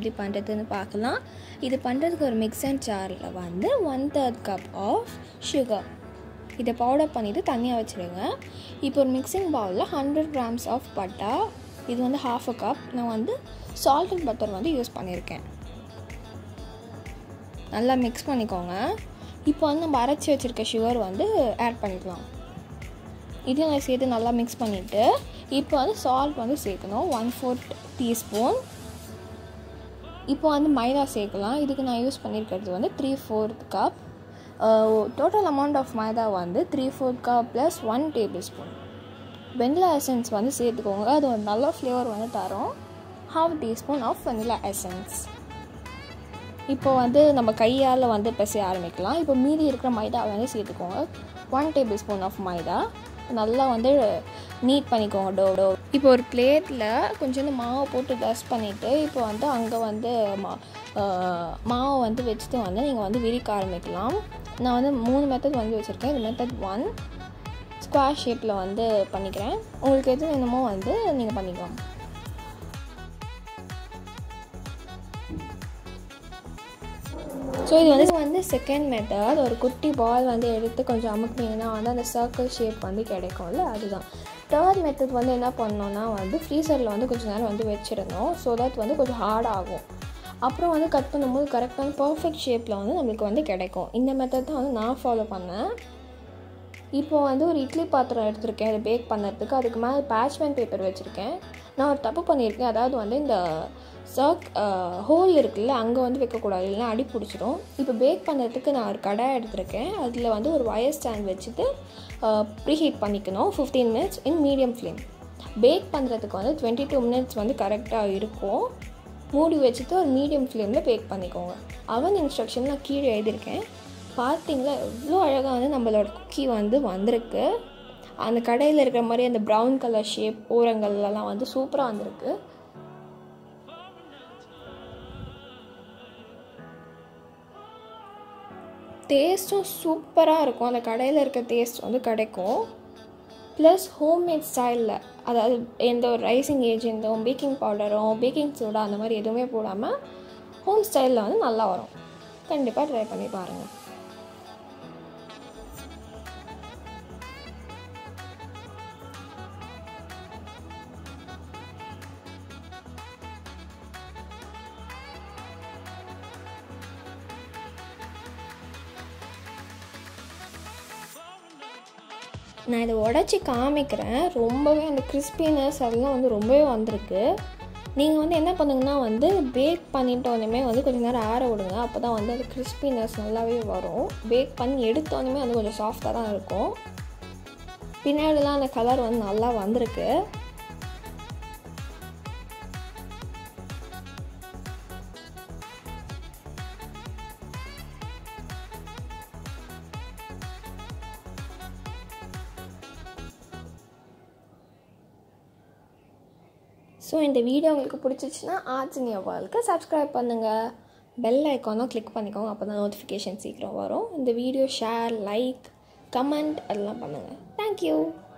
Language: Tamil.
எப்படி பண்ணுறதுன்னு பார்க்கலாம் இது பண்ணுறதுக்கு ஒரு மிக்ஸ் அண்ட் ஜாரில் வந்து one third cup of sugar இதை பவுடர் பண்ணிவிட்டு தனியாக வச்சுருங்க இப்போ ஒரு மிக்சிங் பவுலில் ஹண்ட்ரட் கிராம்ஸ் ஆஃப் பட்டா இது வந்து ஹாஃப் அ கப் நான் வந்து சால்ட் அண்ட் பட்டர் வந்து யூஸ் பண்ணியிருக்கேன் நல்லா மிக்ஸ் பண்ணிக்கோங்க இப்போ வந்து நம்ம அரைச்சி வச்சுருக்க சுகர் வந்து ஆட் பண்ணிக்கலாம் இதையும் நான் சேர்த்து நல்லா மிக்ஸ் பண்ணிவிட்டு இப்போ வந்து சால்ட் வந்து சேர்க்கணும் ஒன் ஃபோர்த் டீஸ்பூன் இப்போ வந்து மைதா சேர்க்கலாம் இதுக்கு நான் யூஸ் பண்ணியிருக்கிறது வந்து three fourth cup total amount of maida வந்து three fourth cup plus one table spoon vanilla essence வந்து சேர்த்துக்கோங்க அது ஒரு நல்ல ஃப்ளேவர் வந்து தரும் half teaspoon of vanilla essence இப்போ வந்து நம்ம கையால் வந்து பிசைய ஆரம்பிக்கலாம் இப்போ மீதி இருக்கிற மைதா வந்து சேர்த்துக்கோங்க one table spoon of maida நல்லா வந்து நீட் பண்ணிக்கோங்க டோ டோ இப்போ ஒரு பிளேட்டில் கொஞ்சோண்டு மாவை போட்டு டஸ்ட் பண்ணிவிட்டு இப்போ வந்து அங்கே வந்து மா மாவை வந்து வச்சுட்டு வந்து நீங்கள் வந்து விரிக்க ஆரம்பிக்கலாம் நான் வந்து மூணு மெத்தட் வந்து வச்சுருக்கேன் இது மெத்தட் ஒன் ஸ்கொயர் ஷேப்பில் வந்து பண்ணிக்கிறேன் உங்களுக்கு எது வேணுமோ வந்து நீங்கள் பண்ணிக்கலாம் ஸோ இது வந்து வந்து செகண்ட் மெத்தட் ஒரு குட்டி பால் வந்து எடுத்து கொஞ்சம் அமுக்குனீங்கன்னா வந்து அந்த சர்க்கிள் ஷேப் வந்து கிடைக்கும்ல அதுதான் தேர்ட் மெத்தட் வந்து என்ன பண்ணோன்னா வந்து ஃப்ரீசரில் வந்து கொஞ்சம் நேரம் வந்து வச்சிடணும் ஸோ தட் வந்து கொஞ்சம் ஹார்ட் ஆகும் அப்புறம் வந்து கட் பண்ணும்போது கரெக்டான பர்ஃபெக்ட் ஷேப்பில் வந்து நம்மளுக்கு வந்து கிடைக்கும் இந்த மெத்தட் தான் வந்து நான் ஃபாலோ பண்ணேன் இப்போ வந்து ஒரு இட்லி பாத்திரம் எடுத்திருக்கேன் இதை பேக் பண்ணுறதுக்கு அதுக்கு மேலே பேட்ச்மேன் பேப்பர் வச்சுருக்கேன் நான் ஒரு தப்பு பண்ணியிருக்கேன் அதாவது வந்து இந்த சர்க் ஹோல் இருக்குல்ல அங்கே வந்து வைக்கக்கூடாது இல்லைனா அடி பிடிச்சிடும் இப்போ பேக் பண்ணுறதுக்கு நான் ஒரு கடாய் எடுத்திருக்கேன் அதில் வந்து ஒரு வயர் ஸ்டாண்ட் வச்சுட்டு ப்ரீஹீட் பண்ணிக்கணும் fifteen minutes in medium flame bake பண்ணுறதுக்கு வந்து டுவெண்ட்டி டூ மினிட்ஸ் வந்து கரெக்டாக இருக்கும் மூடி வச்சுட்டு ஒரு மீடியம் ஃப்ளேமில் பேக் பண்ணிக்கோங்க அவன் இன்ஸ்ட்ரக்ஷன் நான் கீழே எழுதியிருக்கேன் பார்த்தீங்களா எவ்வளோ அழகாக வந்து நம்மளோட குக்கி வந்து வந்திருக்கு அந்த கடையில் இருக்கிற மாதிரி அந்த ப்ரௌன் கலர் ஷேப் ஓரங்கள்லாம் வந்து சூப்பராக வந்திருக்கு டேஸ்ட்டும் சூப்பராக இருக்கும் அந்த கடையில் இருக்க டேஸ்ட் வந்து கிடைக்கும் ப்ளஸ் ஹோம்மேட் ஸ்டைலில் அதாவது எந்த ஒரு ரைசிங் ஏஜென்ட்டும் பேக்கிங் பவுடரும் பேக்கிங் சோடா அந்த மாதிரி எதுவுமே போடாமல் ஹோம் ஸ்டைலில் வந்து நல்லா வரும் கண்டிப்பாக ட்ரை பண்ணி பாருங்கள் நான் இதை உடச்சி காமிக்கிறேன் ரொம்பவே அந்த கிறிஸ்பினஸ் அதெல்லாம் வந்து ரொம்பவே வந்திருக்கு நீங்கள் வந்து என்ன பண்ணுங்கன்னா வந்து பேக் பண்ணிட்டோன்னே வந்து கொஞ்சம் நேரம் ஆற விடுங்க அப்போ தான் வந்து அந்த கிறிஸ்பினஸ் நல்லாவே வரும் பேக் பண்ணி எடுத்தோன்னே வந்து கொஞ்சம் சாஃப்டாக தான் இருக்கும் பின்னாடிலாம் அந்த கலர் வந்து நல்லா வந்திருக்கு ஸோ இந்த வீடியோ உங்களுக்கு பிடிச்சிச்சின்னா ஆர்ட்ஸ் இன் யோர் வேர்ல்டுக்கு சப்ஸ்கிரைப் பண்ணுங்கள் பெல் ஐக்கானும் கிளிக் பண்ணிக்கோங்க அப்போ தான் நோட்டிஃபிகேஷன் சீக்கிரம் வரும் இந்த வீடியோ ஷேர் லைக் கமெண்ட் அதெல்லாம் பண்ணுங்கள் தேங்க்யூ